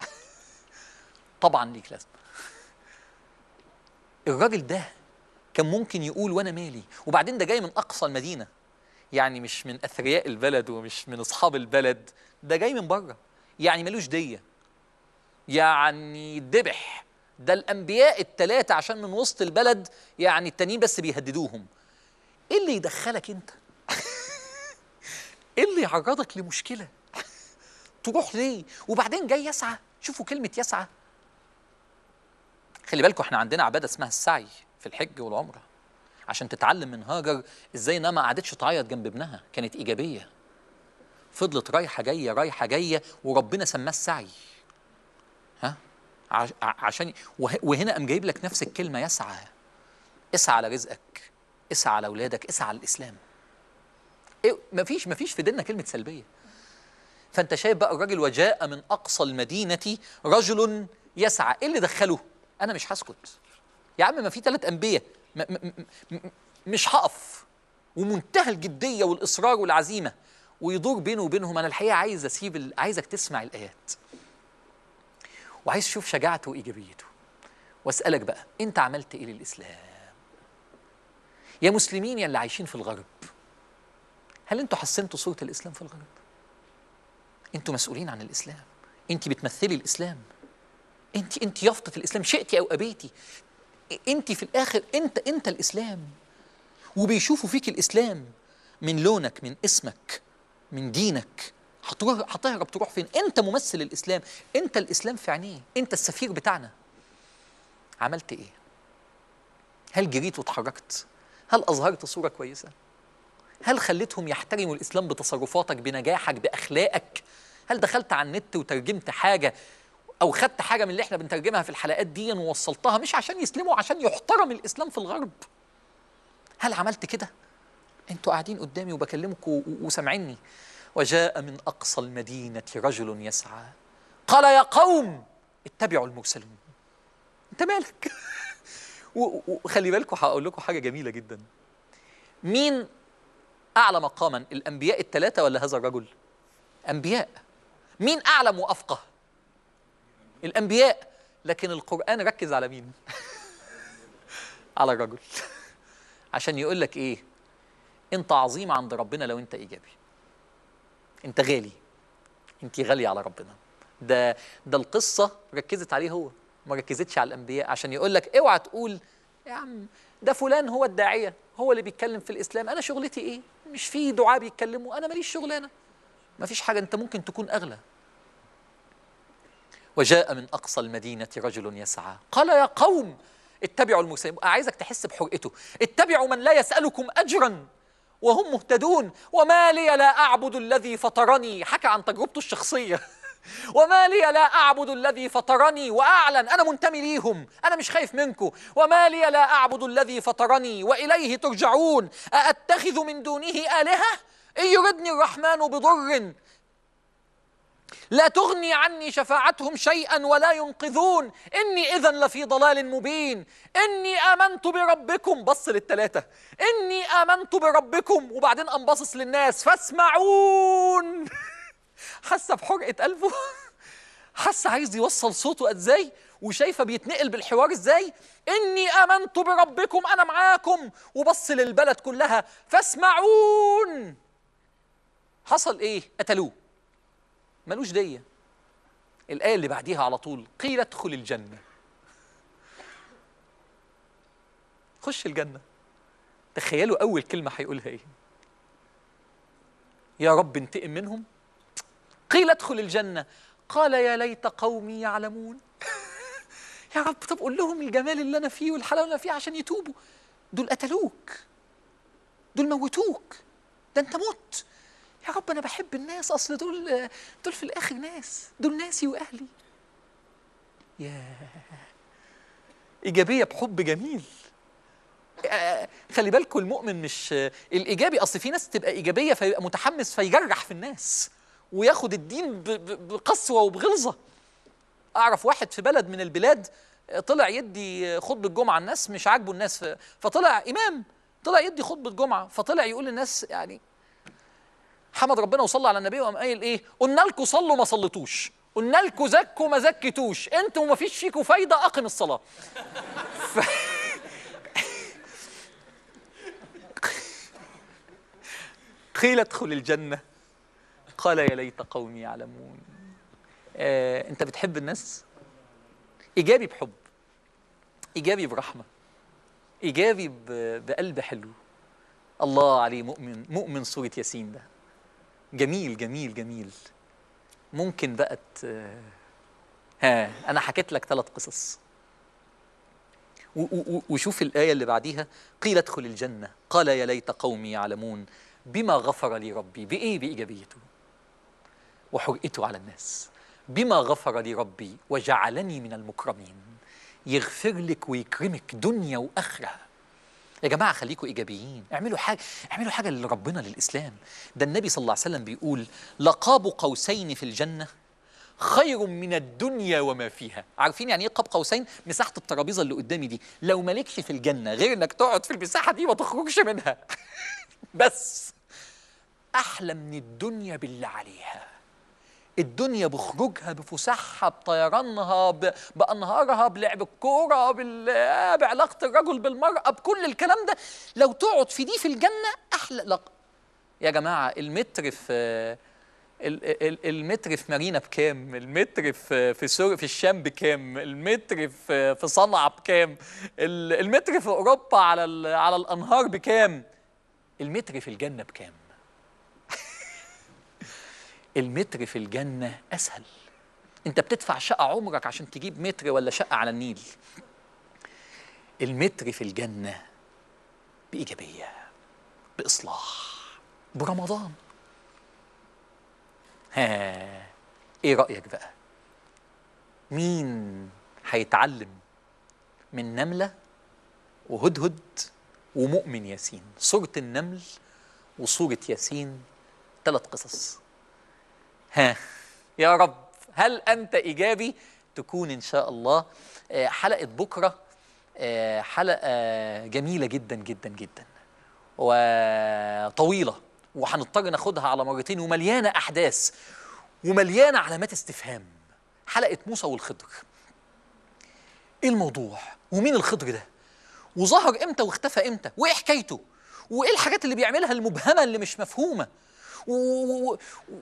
B: طبعا ليك لازمة الراجل ده كان ممكن يقول وانا مالي وبعدين ده جاي من اقصى المدينه يعني مش من اثرياء البلد ومش من اصحاب البلد ده جاي من بره يعني ملوش ديه يعني ذبح ده الانبياء الثلاثه عشان من وسط البلد يعني التانيين بس بيهددوهم ايه اللي يدخلك انت ايه اللي يعرضك لمشكله تروح ليه وبعدين جاي يسعى شوفوا كلمه يسعى خلي بالكم احنا عندنا عباده اسمها السعي في الحج والعمره عشان تتعلم من هاجر ازاي انها ما قعدتش تعيط جنب ابنها كانت ايجابيه فضلت رايحه جايه رايحه جايه وربنا سماه السعي ها عش- ع- عشان وه- وهنا قام جايب لك نفس الكلمه يسعى اسعى على رزقك اسعى على اولادك اسعى على الاسلام إيه مفيش مفيش في ديننا كلمه سلبيه فانت شايف بقى الراجل وجاء من اقصى المدينه رجل يسعى ايه اللي دخله انا مش هسكت يا عم ما في ثلاث انبياء م- م- م- م- مش هقف ومنتهى الجديه والاصرار والعزيمه ويدور بينه وبينهم انا الحقيقه عايز اسيب ال- عايزك تسمع الايات وعايز تشوف شجاعته وايجابيته واسالك بقى انت عملت ايه للاسلام يا مسلمين يا اللي عايشين في الغرب هل انتوا حسنتوا صوره الاسلام في الغرب انتوا مسؤولين عن الاسلام انت بتمثلي الاسلام انت انت يافطه الاسلام شئتي او ابيتي انت في الاخر انت انت الاسلام وبيشوفوا فيك الاسلام من لونك من اسمك من دينك هتروح هتهرب تروح فين انت ممثل الاسلام انت الاسلام في عينيه انت السفير بتاعنا عملت ايه هل جريت واتحركت هل اظهرت صوره كويسه هل خليتهم يحترموا الاسلام بتصرفاتك بنجاحك باخلاقك هل دخلت على النت وترجمت حاجه او خدت حاجه من اللي احنا بنترجمها في الحلقات دي ووصلتها مش عشان يسلموا عشان يحترم الاسلام في الغرب هل عملت كده انتوا قاعدين قدامي وبكلمكم و- وسامعيني وجاء من اقصى المدينه رجل يسعى قال يا قوم اتبعوا المرسلون انت مالك و- و- وخلي بالكم هقول لكم حاجه جميله جدا مين اعلى مقاما الانبياء الثلاثه ولا هذا الرجل انبياء مين اعلم وافقه الانبياء لكن القران ركز على مين على الرجل عشان يقول لك ايه انت عظيم عند ربنا لو انت ايجابي انت غالي انت غالية على ربنا ده ده القصة ركزت عليه هو ما ركزتش على الأنبياء عشان يقول لك اوعى تقول يا عم ده فلان هو الداعية هو اللي بيتكلم في الإسلام أنا شغلتي إيه؟ مش في دعاء بيتكلموا أنا ماليش شغلانة ما فيش حاجة أنت ممكن تكون أغلى وجاء من أقصى المدينة رجل يسعى قال يا قوم اتبعوا المرسلين عايزك تحس بحرقته اتبعوا من لا يسألكم أجرا وهم مهتدون وما لي لا أعبد الذي فطرني حكى عن تجربته الشخصية وما لي لا أعبد الذي فطرني وأعلن أنا منتمي ليهم أنا مش خايف منكم وما لي لا أعبد الذي فطرني وإليه ترجعون أأتخذ من دونه آلهة إن يردني الرحمن بضر لا تغني عني شفاعتهم شيئا ولا ينقذون إني إذا لفي ضلال مبين إني آمنت بربكم بص للتلاتة إني آمنت بربكم وبعدين قام باصص للناس فاسمعون حاسة بحرقة قلبه حاسة عايز يوصل صوته ازاي وشايفة بيتنقل بالحوار ازاي إني آمنت بربكم أنا معاكم وبص للبلد كلها فاسمعون حصل إيه قتلوه ملوش دية الآية اللي بعديها على طول قيل ادخل الجنة خش الجنة تخيلوا أول كلمة هيقولها إيه يا رب انتقم منهم قيل ادخل الجنة قال يا ليت قومي يعلمون يا رب طب قول لهم الجمال اللي أنا فيه والحلاوة اللي أنا فيه عشان يتوبوا دول قتلوك دول موتوك ده أنت مت يا رب انا بحب الناس اصل دول دول في الاخر ناس دول ناسي واهلي يا ايجابيه بحب جميل آه، خلي بالكم المؤمن مش آه، الايجابي اصل في ناس تبقى ايجابيه فيبقى متحمس فيجرح في الناس وياخد الدين ب- ب- بقسوه وبغلظه اعرف واحد في بلد من البلاد آه، طلع يدي آه، خطبه جمعه الناس مش عاجبه الناس ف- فطلع امام طلع يدي خطبه جمعه فطلع يقول للناس يعني حمد ربنا وصلى على النبي وقام قايل ايه قلنا لكم صلوا ما صليتوش قلنا لكم زكوا ما زكيتوش انتوا ما فيش فيكم فايده اقم الصلاه ف... قيل ادخل الجنه قال يا ليت قومي يعلمون آه، انت بتحب الناس ايجابي بحب ايجابي برحمه ايجابي ب- بقلب حلو الله عليه مؤمن مؤمن سورة ياسين ده جميل جميل جميل ممكن بقى ت- ها أنا حكيت لك ثلاث قصص و- و- و- وشوف الآية اللي بعديها قيل ادخل الجنة قال يا ليت قومي يعلمون بما غفر لي ربي بإيه بإيجابيته وحرقته على الناس بما غفر لي ربي وجعلني من المكرمين يغفر لك ويكرمك دنيا وآخرة يا جماعه خليكم ايجابيين اعملوا حاجه اعملوا حاجه لربنا للاسلام ده النبي صلى الله عليه وسلم بيقول لقاب قوسين في الجنه خير من الدنيا وما فيها عارفين يعني ايه قاب قوسين مساحه الترابيزه اللي قدامي دي لو مالكش في الجنه غير انك تقعد في المساحه دي ما تخرجش منها بس احلى من الدنيا باللي عليها الدنيا بخروجها بفسحها بطيرانها ب... بانهارها بلعب الكوره بال... بعلاقه الرجل بالمراه بكل الكلام ده لو تقعد في دي في الجنه احلى لق... يا جماعه المتر في ال- ال- المتر في مارينا بكام؟ المتر في في سور في الشام بكام؟ المتر في في صنعاء بكام؟ ال- المتر في اوروبا على ال- على الانهار بكام؟ المتر في الجنه بكام؟ المتر في الجنه اسهل انت بتدفع شقه عمرك عشان تجيب متر ولا شقه على النيل المتر في الجنه بايجابيه باصلاح برمضان ها ايه رايك بقى مين هيتعلم من نمله وهدهد ومؤمن ياسين سوره النمل وسوره ياسين ثلاث قصص ها يا رب هل انت ايجابي تكون ان شاء الله آه، حلقه بكره آه، حلقه جميله جدا جدا جدا وطويله وهنضطر ناخدها على مرتين ومليانه احداث ومليانه علامات استفهام حلقه موسى والخضر ايه الموضوع ومين الخضر ده وظهر امتى واختفى امتى وايه حكايته وايه الحاجات اللي بيعملها المبهمه اللي مش مفهومه و... و... و...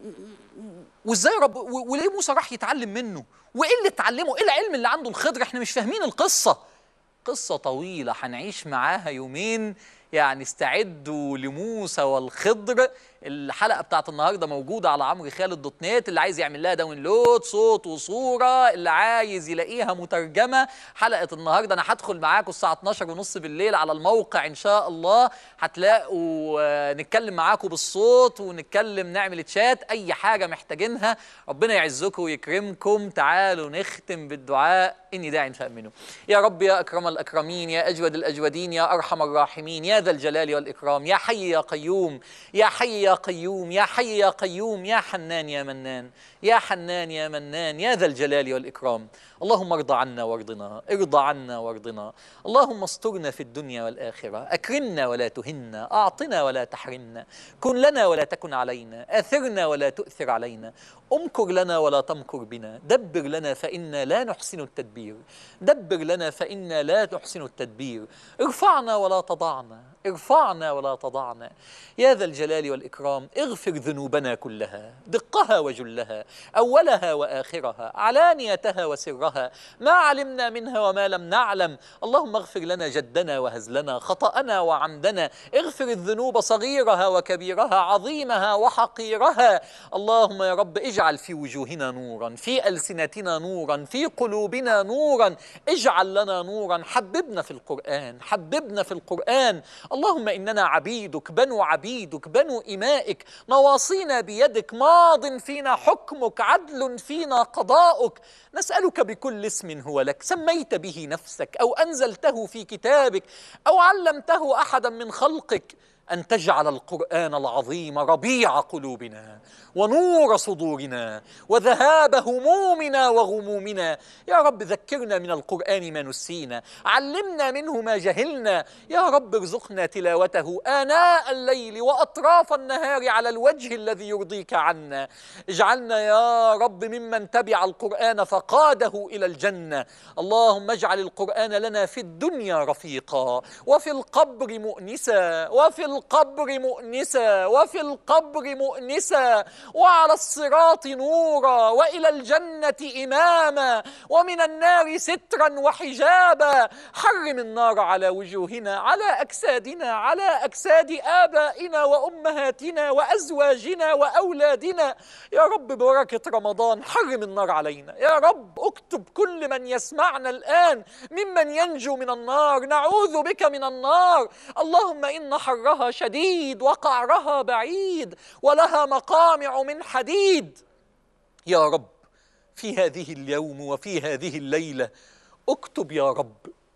B: وازاي رب و... وليه موسى راح يتعلم منه وايه اللي اتعلمه ايه العلم اللي عنده الخضر احنا مش فاهمين القصه قصه طويله هنعيش معاها يومين يعني استعدوا لموسى والخضر الحلقه بتاعت النهارده موجوده على عمرو خالد دوت نت اللي عايز يعمل لها داونلود صوت وصوره اللي عايز يلاقيها مترجمه حلقه النهارده انا هدخل معاكم الساعه 12 ونص بالليل على الموقع ان شاء الله هتلاقوا آه، نتكلم معاكم بالصوت ونتكلم نعمل تشات اي حاجه محتاجينها ربنا يعزكم ويكرمكم تعالوا نختم بالدعاء اني داع فامنوا يا رب يا اكرم الاكرمين يا اجود الاجودين يا ارحم الراحمين يا ذا الجلال والاكرام يا حي يا قيوم يا حي يا قيوم يا حي يا قيوم يا حنان يا منان يا حنان يا منان يا ذا الجلال والاكرام اللهم ارض عنا وارضنا ارض عنا وارضنا اللهم استرنا في الدنيا والاخره اكرمنا ولا تهنا اعطنا ولا تحرمنا كن لنا ولا تكن علينا اثرنا ولا تؤثر علينا امكر لنا ولا تمكر بنا دبر لنا فانا لا نحسن التدبير دبر لنا فانا لا نحسن التدبير ارفعنا ولا تضعنا ارفعنا ولا تضعنا يا ذا الجلال والاكرام اغفر ذنوبنا كلها دقها وجلها اولها واخرها علانيتها وسرها ما علمنا منها وما لم نعلم اللهم اغفر لنا جدنا وهزلنا خطانا وعمدنا اغفر الذنوب صغيرها وكبيرها عظيمها وحقيرها اللهم يا رب اجعل في وجوهنا نورا في السنتنا نورا في قلوبنا نورا اجعل لنا نورا حببنا في القران حببنا في القران اللهم اننا عبيدك بنو عبيدك بنو امائك نواصينا بيدك ماض فينا حكمك عدل فينا قضاؤك نسالك بكل اسم هو لك سميت به نفسك او انزلته في كتابك او علمته احدا من خلقك ان تجعل القران العظيم ربيع قلوبنا ونور صدورنا وذهاب همومنا وغمومنا يا رب ذكرنا من القران ما نسينا علمنا منه ما جهلنا يا رب ارزقنا تلاوته اناء الليل واطراف النهار على الوجه الذي يرضيك عنا اجعلنا يا رب ممن تبع القران فقاده الى الجنه اللهم اجعل القران لنا في الدنيا رفيقا وفي القبر مؤنسا وفي القبر مؤنسا وفي القبر مؤنسا وعلى الصراط نورا والى الجنه اماما ومن النار سترا وحجابا حرم النار على وجوهنا على اجسادنا على اجساد ابائنا وامهاتنا وازواجنا واولادنا يا رب ببركه رمضان حرم النار علينا يا رب اكتب كل من يسمعنا الان ممن ينجو من النار نعوذ بك من النار اللهم ان حرها شديد وقعرها بعيد ولها مقامع من حديد يا رب في هذه اليوم وفي هذه الليله اكتب يا رب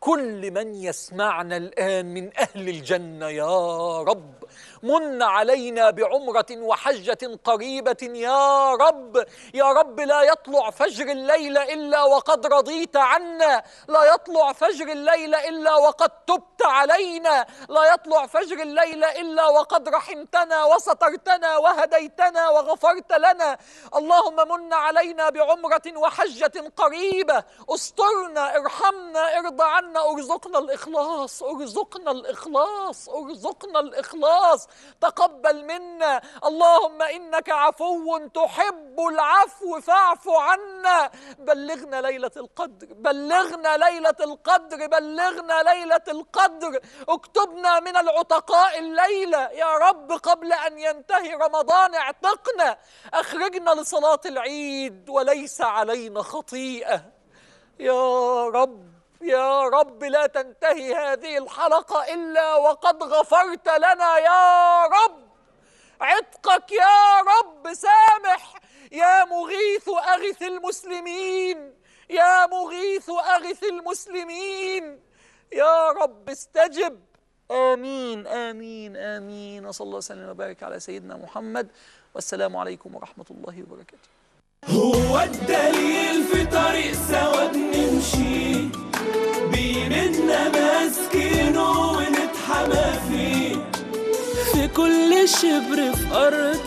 B: كل من يسمعنا الآن من أهل الجنة يا رب من علينا بعمرة وحجة قريبة يا رب يا رب لا يطلع فجر الليل إلا وقد رضيت عنا لا يطلع فجر الليل إلا وقد تبت علينا لا يطلع فجر الليل إلا وقد رحمتنا وسترتنا وهديتنا وغفرت لنا اللهم من علينا بعمرة وحجة قريبة استرنا ارحمنا ارضى عنا ارزقنا الإخلاص ارزقنا الإخلاص ارزقنا الإخلاص تقبل منا اللهم إنك عفو تحب العفو فاعف عنا بلغنا ليلة القدر بلغنا ليلة القدر بلغنا ليلة القدر اكتبنا من العتقاء الليلة يا رب قبل أن ينتهي رمضان اعتقنا أخرجنا لصلاة العيد وليس علينا خطيئة يا رب يا رب لا تنتهي هذه الحلقة إلا وقد غفرت لنا يا رب عتقك يا رب سامح يا مغيث أغث المسلمين يا مغيث أغث المسلمين يا رب استجب آمين آمين آمين وصلى الله وسلم وبارك على سيدنا محمد والسلام عليكم ورحمة الله وبركاته
A: هو الدليل في طريق سوا بنمشي بيمنا ماسكينه ونتحمى فيه في كل شبر في أرض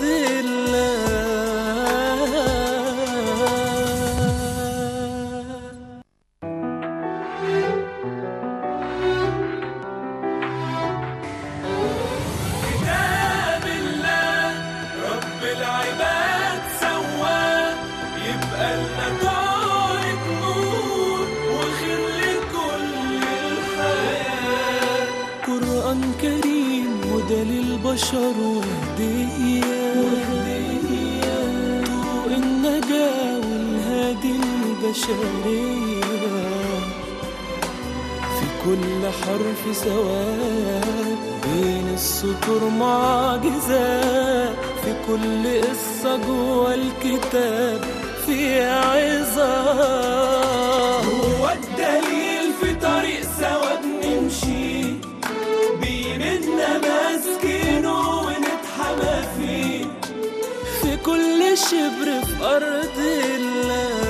A: الله كتاب الله رب العباد سواه يبقى لنا طارق نور وخير لكل الحياة قرآن كريم هدى للبشر وهدية طوق النجاة والهادي البشرية في كل حرف سواد بين السطور معجزات في كل قصة جوه الكتاب في عظات هو الدليل في طريق سوا بنمشي بيمنا ماسكينه ونتحمى فيه في كل شبر في أرض الله